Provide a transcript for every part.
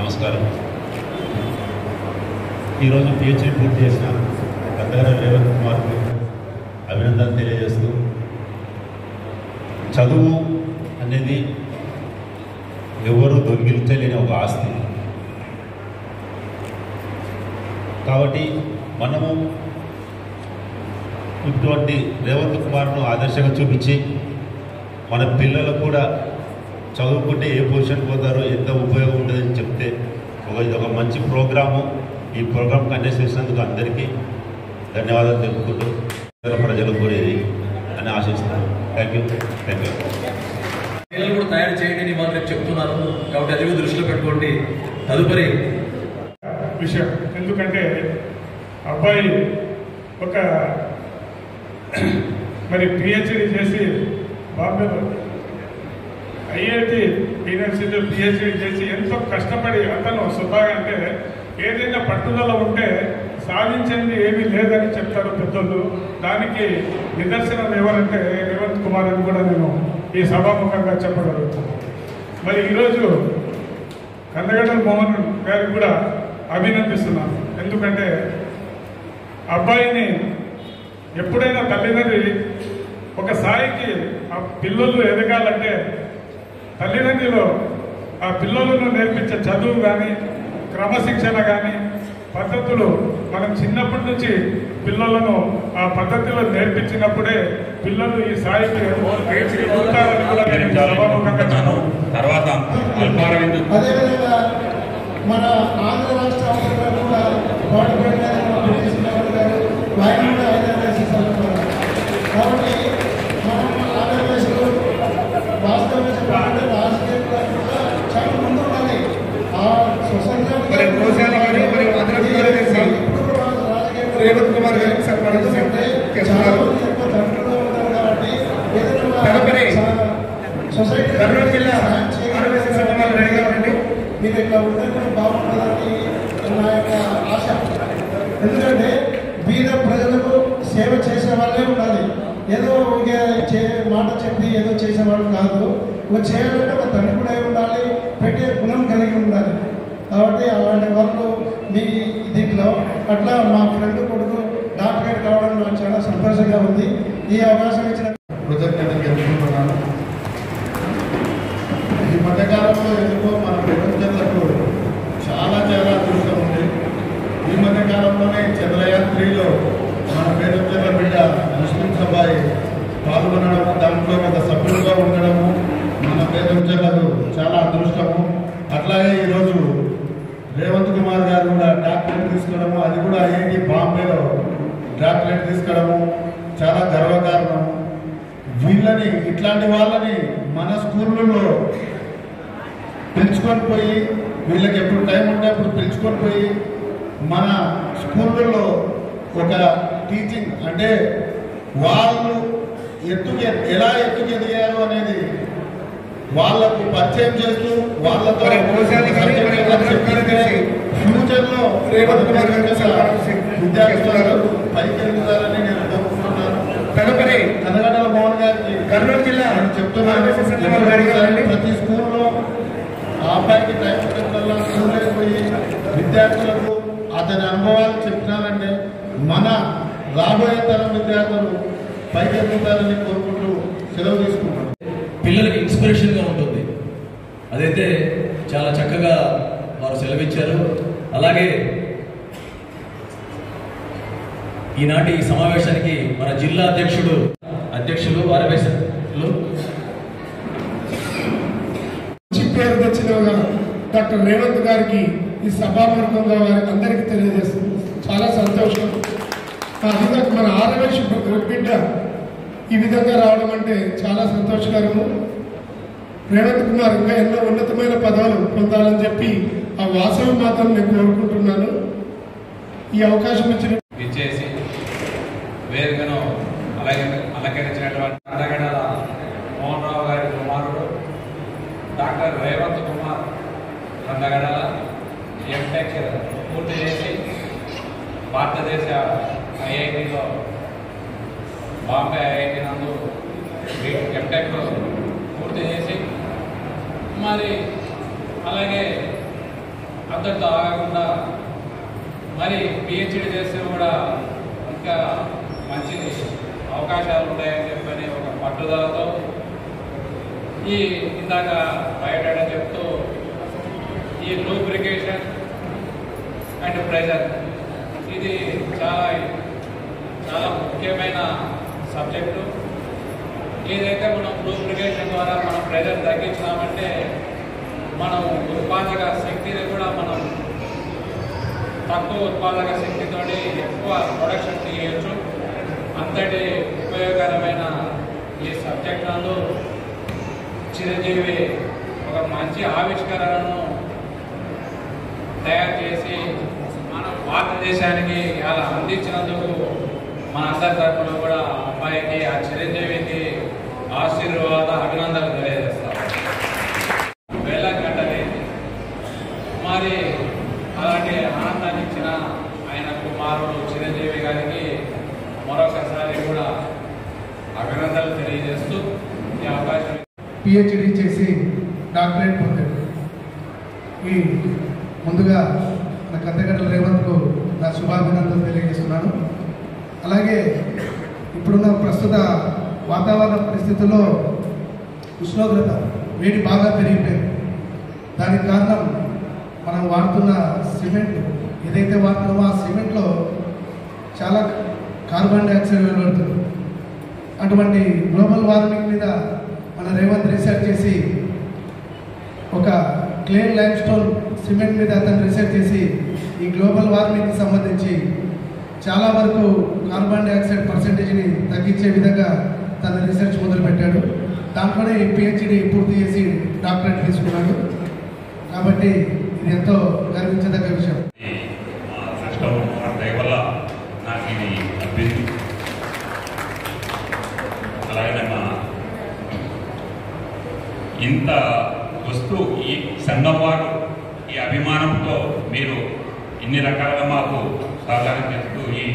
నమస్కారం ఈరోజు పిహెచ్డి పూర్తి చేసిన గద్దగర రేవంత్ కుమార్కు అభినందనలు తెలియజేస్తూ చదువు అనేది ఎవరు దొంగిలించలేని ఒక ఆస్తి కాబట్టి మనము ఇటువంటి రేవంత్ కుమార్ను ఆదర్శంగా చూపించి మన పిల్లలకు కూడా చదువుకుంటే ఏ పొజిషన్ పోతారో ఎంత ఉపయోగం ఉంటుందని చెప్తే ఒక ఇది ఒక మంచి ప్రోగ్రాము ఈ ప్రోగ్రామ్ కండక్ట్ చేసినందుకు అందరికీ ధన్యవాదాలు తెలుపుకుంటూ ఇతర ప్రజలకు కూడా ఇది అని ఆశిస్తున్నాను థ్యాంక్ యూ థ్యాంక్ యూ పిల్లలు కూడా తయారు చేయండి అని వాళ్ళు రేపు చెప్తున్నారు కాబట్టి అది కూడా దృష్టిలో పెట్టుకోండి తదుపరి విషయం ఎందుకంటే అబ్బాయి ఒక మరి పిహెచ్డి చేసి బాంబేలో ఐఐటి యూనివర్సిటీలో పిహెచ్డి చేసి ఎంతో కష్టపడి అతను స్వతహాగా అంటే ఏదైనా పట్టుదల ఉంటే సాధించింది ఏమీ లేదని చెప్తారు పెద్దోళ్ళు దానికి నిదర్శనం ఎవరంటే రేవంత్ కుమార్ అని కూడా నేను ఈ సభాముఖంగా చెప్పగలుగుతాను మరి ఈరోజు కందగడ్డల మోహన్ గారికి కూడా అభినందిస్తున్నాను ఎందుకంటే అబ్బాయిని ఎప్పుడైనా తల్లిదండ్రి ఒక స్థాయికి ఆ పిల్లలు ఎదగాలంటే తల్లిదండ్రులు ఆ పిల్లలను నేర్పించే చదువు కానీ క్రమశిక్షణ కానీ పద్ధతులు మనం చిన్నప్పటి నుంచి పిల్లలను ఆ పద్ధతిలో నేర్పించినప్పుడే పిల్లలు ఈ స్థాయికి ఎదుగుతారని కూడా నేను సభాముఖంగా చెప్పాను తర్వాత అల్పారవింద్ అదేవిధంగా మన ఆంధ్ర రాష్ట్ర అవసరం కూడా పాటుపడిన బ్రిటిష్ గవర్నర్ గారు ఆయన కూడా హైదరాబాద్ చేశారు కాబట్టి మనం ఆంధ్రప్రదేశ్లో వాస్తవంగా చెప్పాలంటే రాజకీయంగా కూడా చాలా ముందు ఉండాలి ఆ స్వతంత్రం మరి భోజనాలు కానీ మరి ఆంధ్రప్రదేశ్ గారు తెలిసి రేవంత్ కుమార్ గారికి సన్మానం చేస్తున్నారు. చాలా మంది ఎక్కువ తండ్రులు ఉంటారు కాబట్టి ఏదైనా తదుపరి సొసైటీ కర్నూలు జిల్లా ఆరోగ్య సభలో రెడీగా ఉండండి మీరు ఇట్లా ఉంటే కూడా బాగుంటుందని నా యొక్క ఆశ ఎందుకంటే బీద ప్రజలకు సేవ చేసే వాళ్ళే ఉండాలి ఏదో ఇక చే మాట చెప్పి ఏదో చేసేవాళ్ళు కాదు ఒక చేయాలంటే ఒక తండ్రి కూడా అయి ఉండాలి పెట్టే గుణం కలిగి ఉండాలి కాబట్టి అలాంటి వాళ్ళు మీ దీంట్లో అట్లా మా ఫ్రెండ్ కొడుకు డాక్టరేట్ కావడం నాకు చాలా సంతోషంగా ఉంది ఈ అవకాశం ఇచ్చిన కృతజ్ఞతలు తెలుపుకుంటున్నాను ఈ మధ్యకాలంలో ఎందుకో మన ప్రపంచంలో చాలా చాలా అదృష్టం ఉంది ఈ మధ్యకాలంలోనే చంద్రయాన్ త్రీలో మన పేదల బిడ్డ ముస్లిం సభాయి పాల్గొనడము దాంట్లో ఒక సభ్యులుగా ఉండడము మన పేదలకు చాలా అదృష్టము అట్లాగే ఈరోజు రేవంత్ కుమార్ గారు కూడా డాక్టరేట్ తీసుకోవడము అది కూడా ఐఐటి బాంబేలో డాక్టరేట్ తీసుకోవడము చాలా గర్వకారణము వీళ్ళని ఇట్లాంటి వాళ్ళని మన స్కూళ్ళలో పెంచుకొని పోయి వీళ్ళకి ఎప్పుడు టైం ఉంటే అప్పుడు పెంచుకొని పోయి మన స్కూళ్ళలో ఒక టీచింగ్ అంటే వాళ్ళు ఎత్తుకు ఎలా ఎత్తుకు ఎదిగారు అనేది వాళ్ళకు పరిచయం చేస్తూ వాళ్ళతో మరి భోజనాలు కానీ మరి ఆంధ్రప్రదేశ్ గారు తెలిసి ఫ్యూచర్ లో రేవంత్ కుమార్ గారికి సన్మానం చేస్తున్నారు. విద్యార్థులు పైకి ఎదుగుతారని నేను కోరుకుంటున్నాను తదుపరి కనగడల మోహన్ గారికి కర్నూలు జిల్లా నేను చెప్తున్నాను ఆరోగ్య సభలో రెడీగా ఉండండి ప్రతి స్కూల్లో ఆ అబ్బాయికి టైం ఉన్నప్పుడల్లా స్కూల్లోకి పోయి విద్యార్థులకు అతని అనుభవాలు చెప్పినారంటే మన రాబోయే తరం విద్యార్థులు పైకి ఎదుగుతారని కోరుకుంటూ సెలవు తీసుకుంటాను పిల్లలకి ఇన్స్పిరేషన్గా ఉంటుంది అదైతే చాలా చక్కగా వారు సెలవిచ్చారు అలాగే ఈనాటి ఈ సమావేశానికి మన జిల్లా అధ్యక్షుడు అధ్యక్షులు వారవేశలు మంచి పేరు తెచ్చిన డాక్టర్ రేవంత్ గారికి ఈ సభాముఖంగా వారికి అందరికీ తెలియజేస్తుంది చాలా సంతోషం ఆ విధంగా మన ఆరవేశ బిడ్డ ఈ విధంగా రావడం అంటే చాలా సంతోషకరము రేవంత్ కుమార్ ఇంకా ఎన్నో ఉన్నతమైన పదవులు పొందాలని చెప్పి ఆ వాసవి మాత్రం నేను కోరుకుంటున్నాను ఈ అవకాశం ఇచ్చిన విచ్చేసి వేదికను అలాగే అలంకరించినటువంటి అడగడల మోహన్ రావు గారి కుమారుడు డాక్టర్ రేవంత్ కుమార్ రండగడల ఎంటెక్ పూర్తి చేసి భారతదేశ ఐఐటిలో బాంబే ఐఐటి నందు ఎంటెక్ పూర్తి చేసి మరి అలాగే అంతటితో ఆగకుండా మరి పిహెచ్డి చేస్తే కూడా ఇంకా మంచి అవకాశాలు ఉంటాయని చెప్పని ఒక పట్టుదలతో ఈ ఇందాక బయట చెప్తూ ఈ లూబ్రికేషన్ అండ్ ప్రెజర్ ఇది చాలా చాలా ముఖ్యమైన సబ్జెక్టు ఏదైతే మనం లూబ్రికేషన్ ద్వారా మనం ప్రెజర్ తగ్గించినామంటే మనం ఉత్పాదక శక్తిని కూడా మనం తక్కువ ఉత్పాదక శక్తితోటి ఎక్కువ ప్రొడక్షన్ చేయొచ్చు అంతటి ఉపయోగకరమైన ఈ సబ్జెక్ట్ నందు చిరంజీవి ఒక మంచి ఆవిష్కరణను తయారు చేసి మన భారతదేశానికి అలా అందించినందుకు మన అందరి తరఫున కూడా ఆ అబ్బాయికి ఆ చిరంజీవికి ఆశీర్వాద అభినందనలు తెలియజేస్తాం వేల గంటలే మరి అలాంటి ఆనందాన్ని ఇచ్చిన ఆయన కుమారుడు చిరంజీవి గారికి మరొకసారి కూడా అభినందనలు తెలియజేస్తూ ఈ అవకాశం పిహెచ్డి చేసి డాక్టరేట్ పొందాడు ఈ ముందుగా నా కథగడ్డల రేవంత్కు నా శుభాభినందనలు తెలియజేస్తున్నాను అలాగే ఇప్పుడున్న ప్రస్తుత వాతావరణ పరిస్థితుల్లో ఉష్ణోగ్రత వేడి బాగా పెరిగిపోయింది దానికి కారణం మనం వాడుతున్న సిమెంట్ ఏదైతే వాడుతున్నామో ఆ సిమెంట్లో చాలా కార్బన్ డైఆక్సైడ్ వెలువడుతుంది అటువంటి గ్లోబల్ వార్మింగ్ మీద మన రేవంత్ రీసెర్చ్ చేసి ఒక క్లే లైమ్ స్టోన్ సిమెంట్ మీద అతను రీసెర్చ్ చేసి ఈ గ్లోబల్ వార్మింగ్కి సంబంధించి చాలా వరకు కార్బన్ డైఆక్సైడ్ పర్సంటేజ్ని తగ్గించే విధంగా తన రీసెర్చ్ మొదలుపెట్టాడు దాంట్లోనే పిహెచ్డి పూర్తి చేసి డాక్టరేట్ తీసుకున్నాడు కాబట్టి ఇది ఎంతో గర్వించదగ్గ విషయం మా సిస్టమ్ మా దయ వల్ల నాకు ఇది అబ్బింది అలాగే మా ఇంత వస్తూ ఈ సంఘం వారు ఈ అభిమానంతో మీరు ఇన్ని రకాలుగా మాకు సహకారం చేస్తూ ఈ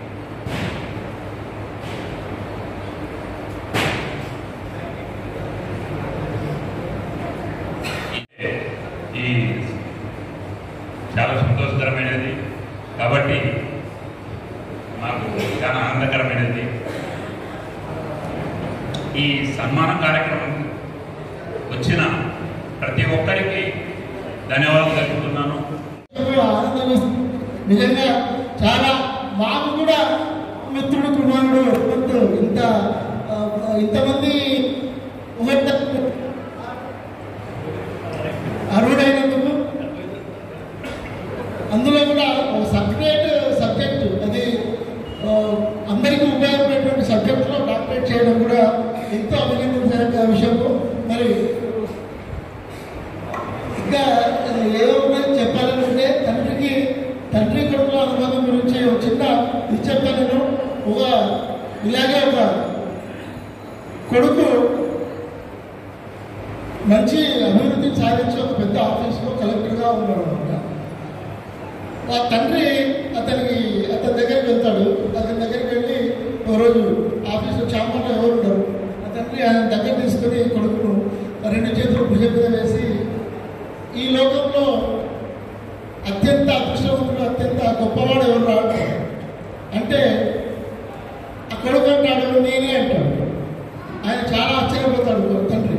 ఈ చాలా సంతోషకరమైనది కాబట్టి నాకు చాలా ఆనందకరమైనది ఈ సన్మాన కార్యక్రమం వచ్చిన ప్రతి ఒక్కరికి ధన్యవాదాలు తెలుపుతున్నాను ఆనందం వేస్తుంది. నిజంగా చాలా మాకు కూడా మిత్రుడు కుమారుడు వద్దు ఇంత ఆ, ఇంతమంది ఒకటి అర్హుడైనందుకు అందులో కూడా ఒక సపరేట్ సబ్జెక్టు అది ఆ, అందరికీ ఉపయోగపడేటువంటి సబ్జెక్టులో డాక్టరేట్ చేయడం కూడా ఎంతో అభినందించదగ్గ విషయము మరి ఇంకా ఏదో ఉన్నాయి చెప్పాలనుకుంటే తండ్రికి తండ్రి కొడుకుల అనుబంధం గురించి ఒక చిన్న ఇది చెప్తాను నేను ఒక ఇలాగే ఒక కొడుకు మంచి అభివృద్ధి సాధించి ఒక పెద్ద ఆఫీస్లో కలెక్టర్గా ఉన్నాడు అనమాట ఆ తండ్రి అతనికి అతని దగ్గరికి వెళ్తాడు అతని దగ్గరికి వెళ్ళి ఒక రోజు ఆఫీసు చాంబర్లో ఎవరు ఉండరు ఆ తండ్రి ఆయన దగ్గర తీసుకొని కొడుకును రెండు చేతులు భుజం మీద వేసి ఈ లోకంలో అత్యంత అదృష్టవంతుడు అత్యంత గొప్పవాడు ఎవరు రాడు అంటే ఆ కొడుకు అంటాడు నేనే అంటాడు ఆయన చాలా ఆశ్చర్యపోతాడు తండ్రి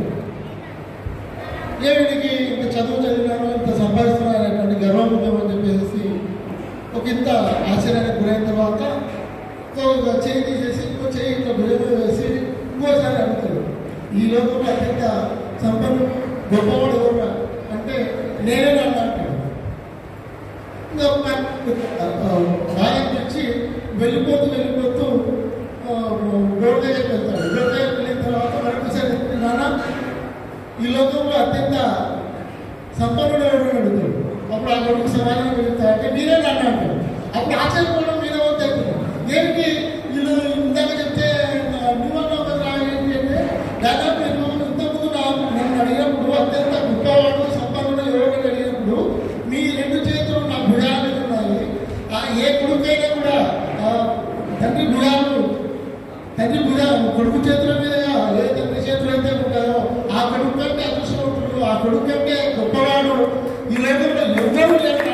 ఏ వీడికి ఇంత చదువు చదివినాను ఇంత సంపాదిస్తున్నాను అనేటువంటి గర్వం ఉందేమని చెప్పేసి ఒక ఇంత ఆశ్చర్యానికి గురైన తర్వాత ఇంకో చేయి తీసేసి ఇంకో చేయి ఇట్లా భుజం మీద వేసి ఇంకోసారి అడుగుతాడు ఈ లోకంలో అత్యంత సంపన్నుడు గొప్పవాడు ఎవరు అంటే నేనే నన్ను అంటాడు ఇంకా బాగా తెచ్చి వెళ్ళిపోతూ వెళ్ళిపోతూ ఆ, రోడ్ దగ్గరికి వెళ్తాడు రోడ్ దగ్గరికి వెళ్ళిన తర్వాత మరొకసారి నాన్న ఈ లోకంలో అత్యంత సంపన్నుడు ఎవరు అని అడుగుతాడు అప్పుడు ఆ కొడుకు సమాధానం వెళ్తా అంటే మీరే నన్ను అంటాడు అప్పుడు ఆశ్చర్యపోవడం మీరే వంతు అవుతుంది దేనికి వీళ్ళు ఇందాక చెప్తే నువ్వన్నా ఒక ఏంటి అంటే దాదాపు నేను ఇంతకుముందు నా నన్ను అడిగినప్పుడు అత్యంత గొప్పవాడు సంపన్నుడు ఎవరు అని అడిగినప్పుడు మీ రెండు చేతులు నా భుజాలు ఉన్నాయి ఆ ఏ కొడుకైనా కూడా ఆ తండ్రి భుజాలు తండ్రి భుజా కొడుకు చేతుల మీద ఏ తండ్రి చేతులు అయితే ఉంటాయో ఆ కొడుకు కంటే అదృష్టవంతుడు ఆ కొడుకు కంటే గొప్పవాడు ఈ లోకంలో ఎవరు లేరు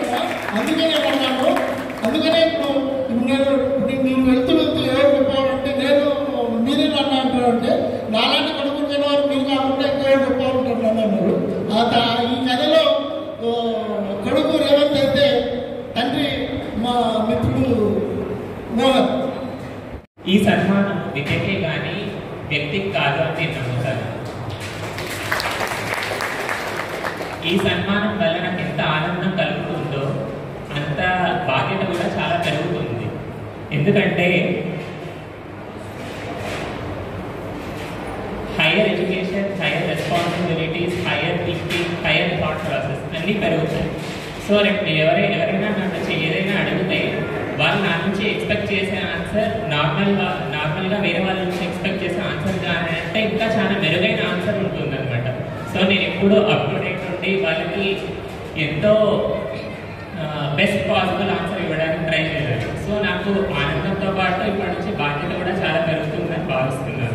కొడుకు రేవంత్ అయితే తండ్రి మా మిత్రుడు మోహన్ ఈ సన్మానం విద్యకే కానీ వ్యక్తికి కాదు అని నేను నమ్ముతాను ఈ సన్మానం వల్ల నాకు ఎంత ఆనందం కలుగుతుందో అంత బాధ్యత కూడా చాలా పెరుగుతుంది ఎందుకంటే higher education higher responsibilities higher thinking higher thought process అన్నీ పెరుగుతాయి సో రేపు ఎవరై ఎవరైనా నా నుంచి ఏదైనా అడిగితే వాళ్ళు నా నుంచి ఎక్స్పెక్ట్ చేసే ఆన్సర్ నార్మల్గా నార్మల్గా వేరే వాళ్ళ నుంచి ఎక్స్పెక్ట్ చేసే ఆన్సర్ కానీ అంటే ఇంకా చాలా మెరుగైన ఆన్సర్ ఉంటుంది అనమాట సో నేను ఎప్పుడూ అప్ టు డేట్ ఉండి వాళ్ళకి ఎంతో బెస్ట్ పాసిబుల్ ఆన్సర్ ఇవ్వడానికి ట్రై చేయాలి సో నాకు ఆనందంతో పాటు ఇప్పటి నుంచి బాధ్యత కూడా చాలా పెరుగుతుందని భావిస్తున్నాను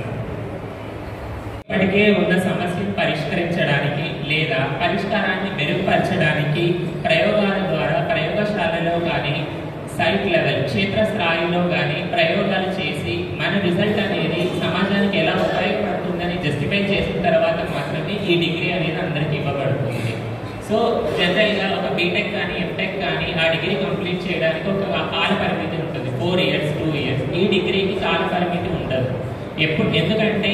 ఇప్పటికే ఉన్న సమస్యను పరిష్కరించడానికి లేదా పరిష్కారాన్ని మెరుగుపరచడానికి ప్రయోగాల ద్వారా ప్రయోగశాలలో కానీ సైట్ లెవెల్ క్షేత్రస్థాయిలో కానీ ప్రయోగాలు చేసి మన రిజల్ట్ అనేది సమాజానికి ఎలా ఉపయోగపడుతుందని జస్టిఫై చేసిన తర్వాత మాత్రమే ఈ డిగ్రీ అనేది అందరికీ ఇవ్వబడుతుంది సో జనరల్గా ఒక బీటెక్ కానీ ఎంటెక్ కానీ ఆ డిగ్రీ కంప్లీట్ చేయడానికి ఒక కాల పరిమితి ఉంటుంది ఫోర్ ఇయర్స్ టూ ఇయర్స్ ఈ డిగ్రీకి కాల పరిమితి ఉండదు ఎప్పుడు ఎందుకంటే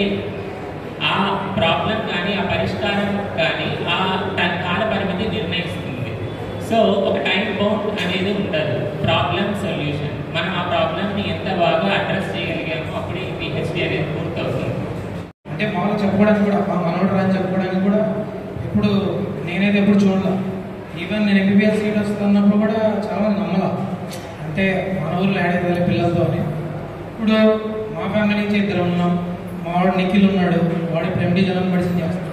ఆ ప్రాబ్లం కానీ ఆ పరిష్కారం కానీ ఆ ట- కాల పరిమితి నిర్ణయిస్తుంది సో ఒక టైం బౌండ్ అనేది ఉండదు ప్రాబ్లం సొల్యూషన్ మనం ఆ ప్రాబ్లమ్ని ఎంత బాగా అడ్రస్ చేయగలిగామో అప్పుడు ఈ పిహెచ్డి అనేది పూర్తవుతుంది అంటే మామూలుగా చెప్పుకోవడానికి కూడా మా మనోడు అని చెప్పుకోవడానికి కూడా ఎప్పుడు నేనైతే ఎప్పుడు చూడలే ఈవెన్ నేను ఎంబీబీఎస్ సీట్ వస్తున్నప్పుడు కూడా చాలా మంది నమ్మలా అంటే మన ఊర్లో యాడ్ అవుతుంది పిల్లలతో అని ఇప్పుడు మా ఫ్యామిలీ నుంచి ఇద్దరు ఉన్నాం మా వాడు నిఖిల్ ఉన్నాడు వాడు ఇప్పుడు ఎండి జనం మెడిసిన్ చేస్తాడు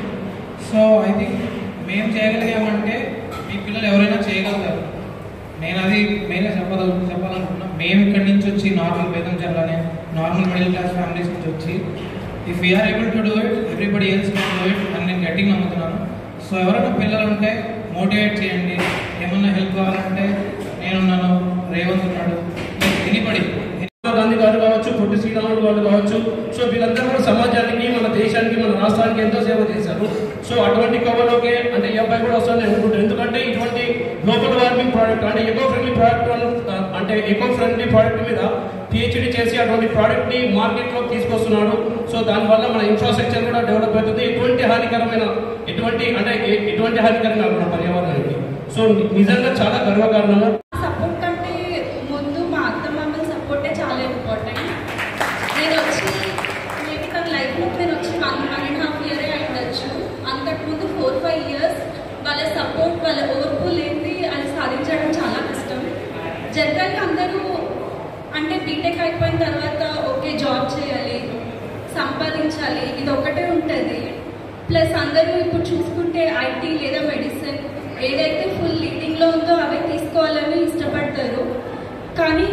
సో ఐ థింక్ మేము చేయగలిగామంటే మీ పిల్లలు ఎవరైనా చేయగలుగుతారు నేను అది మెయిన్గా చెప్పగల చెప్పాలనుకున్నా మేము ఇక్కడి నుంచి వచ్చి నార్మల్ వేదం జిల్లానే నార్మల్ మిడిల్ క్లాస్ ఫ్యామిలీస్ నుంచి వచ్చి if we are able to do it everybody else can do it అని నేను గట్టిగా నమ్ముతున్నాను సో ఎవరైనా పిల్లలు ఉంటే మోటివేట్ చేయండి ఏమన్నా హెల్ప్ కావాలంటే నేనున్నాను రేవంత్ ఉన్నాడు ఎనీబడి గాంధీ గారు కావచ్చు పొట్టి శ్రీరాములు గారు కావచ్చు సో వీళ్ళందరూ కూడా సమాజానికి మన దేశానికి మన రాష్ట్రానికి ఎంతో సేవ చేశారు సో అటువంటి కవర్లోకి అంటే ఈ అబ్బాయి కూడా వస్తుందని అనుకుంటాను ఎందుకంటే ఇటువంటి గ్లోబల్ వార్మింగ్ ప్రోడక్ట్ అంటే ఎకో ఫ్రెండ్లీ ప్రోడక్ట్ అంటే ఎకో ఫ్రెండ్లీ ప్రోడక్ట్ మీద పిహెచ్డి చేసి అటువంటి ప్రోడక్ట్ ని మార్కెట్ లో తీసుకొస్తున్నాడు సో దానివల్ల మన ఇన్ఫ్రాస్ట్రక్చర్ కూడా డెవలప్ అవుతుంది ఎటువంటి హానికరమైన ఎటువంటి అంటే ఎ- ఎటువంటి హానికరం కాదు మన పర్యావరణానికి సో నిజంగా చాలా గర్వకారణంగా సపోర్ట్ కంటే ముందు మా అత్త మామల సపోర్టే చాలా ఇంపార్టెంట్ నేను వచ్చి మేబీ తన లైఫ్లో నేను వచ్చి వన్ వన్ అండ్ హాఫ్ ఇయరే అయ్యుండొచ్చు అంతకుముందు ఫోర్ ఫైవ్ ఇయర్స్ వాళ్ళ సపోర్ట్ వాళ్ళ ఓర్పు లేనిది అది సాధించడం చాలా కష్టం జనరల్గా అందరూ అంటే బీటెక్ అయిపోయిన తర్వాత ఓకే జాబ్ చేయాలి సంపాదించాలి ఇది ఒకటే ఉంటుంది ప్లస్ అందరూ ఇప్పుడు చూసుకుంటే ఐటీ లేదా మెడిసిన్ ఏదైతే ఫుల్ లీడింగ్లో ఉందో అవే తీసుకోవాలని ఇష్టపడతారు కానీ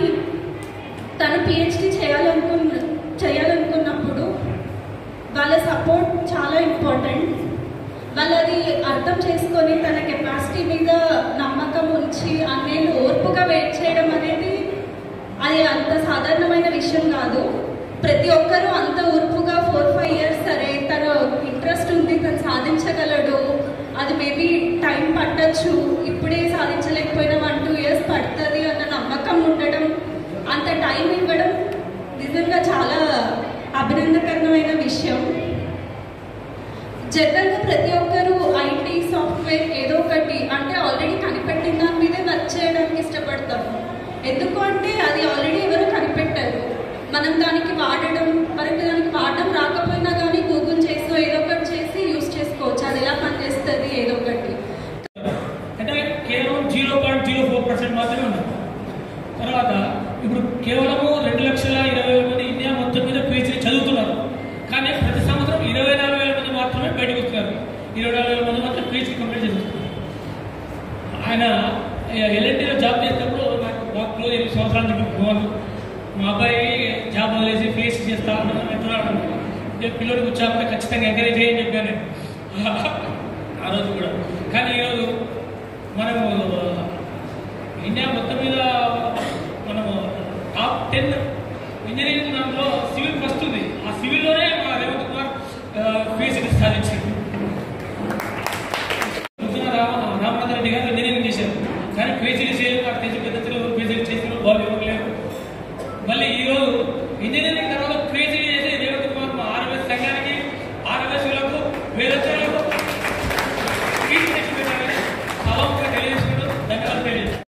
తను పిహెచ్డి చేయాలనుకున్న చేయాలనుకున్నప్పుడు వాళ్ళ సపోర్ట్ చాలా ఇంపార్టెంట్ వాళ్ళు అది అర్థం చేసుకొని తన కెపాసిటీ మీద నమ్మకం ఉంచి అన్నేళ్ళు ఓర్పుగా వెయిట్ చేయడం అనేది అది అంత సాధారణమైన విషయం కాదు ప్రతి ఒక్కరూ అంత ఓర్పుగా ఫోర్ ఫైవ్ ఇయర్స్ సరే తన ఇంట్రెస్ట్ ఉంది తను సాధించగలడు అది మేబీ టైం పట్టచ్చు ఇప్పుడే సాధించలేకపోయినా వన్ టూ ఇయర్స్ పడుతుంది అన్న నమ్మకం ఉండడం అంత టైం ఇవ్వడం నిజంగా చాలా అభినందకరమైన విషయం జనరల్గా ప్రతి ఒక్కరూ ఐటీ సాఫ్ట్వేర్ ఏదో ఒకటి అంటే ఆల్రెడీ కనిపెట్టిన దాని మీదే వర్క్ చేయడానికి ఇష్టపడతాము ఎందుకు అంటే అది ఆల్రెడీ ఎవరో కనిపెట్టారు మనం దానికి వాడడం మనకి దానికి వాడడం రాకపోయినా కానీ గూగుల్ చేసో ఏదో ఒకటి చేసి యూస్ చేసుకోవచ్చు అది ఎలా పనిచేస్తుంది ఏదో ఒకటి అంటే కేవలం zero point zero four percent మాత్రమే ఉన్నారు తర్వాత ఇప్పుడు కేవలము రెండు లక్షల ఇరవై వేల మంది ఇండియా మొత్తం మీద పిహెచ్డీ చదువుతున్నారు కానీ ప్రతి సంవత్సరం ఇరవై నాలుగు వేల మంది మాత్రమే బయటకు వస్తున్నారు ఇరవై నాలుగు వేల మంది మాత్రం పిహెచ్డీ కంప్లీట్ చేస్తున్నారు ఆయన ఎల్ఎన్టీలో జాబ్ చేసేటప్పుడు నాకు బాగా క్లోజ్ ఎనిమిది సంవత్సరాల నుంచి పోవాలి మా అబ్బాయి జాబ్ వదిలేసి ఫేస్ చేస్తా ఉన్నాను అంటున్నాడు నేను పిల్లడికి వచ్చాక ఖచ్చితంగా ఎంకరేజ్ చేయని చెప్పాను నేను. ఆ రోజు కూడా కానీ ఈరోజు మనము ఇండియా మొత్తం మీద మనము టాప్ టెన్ ఇంజనీరింగ్ దాంట్లో సివిల్ ఫస్ట్ ఉంది ఆ సివిల్లోనే మా రేవంత్ కుమార్ పిహెచ్డి సాధించింది పొద్దున రామ రామనాథ రెడ్డి గారు ఇంజనీరింగ్ చేశారు పీహెచ్డీ చేయలేదు నాకు తెలిసి పెద్ద తెలుగు పీహెచ్డీ చేసిన వాళ్ళు ఎవరు లేరు మళ్ళీ ఈరోజు ఇంజనీరింగ్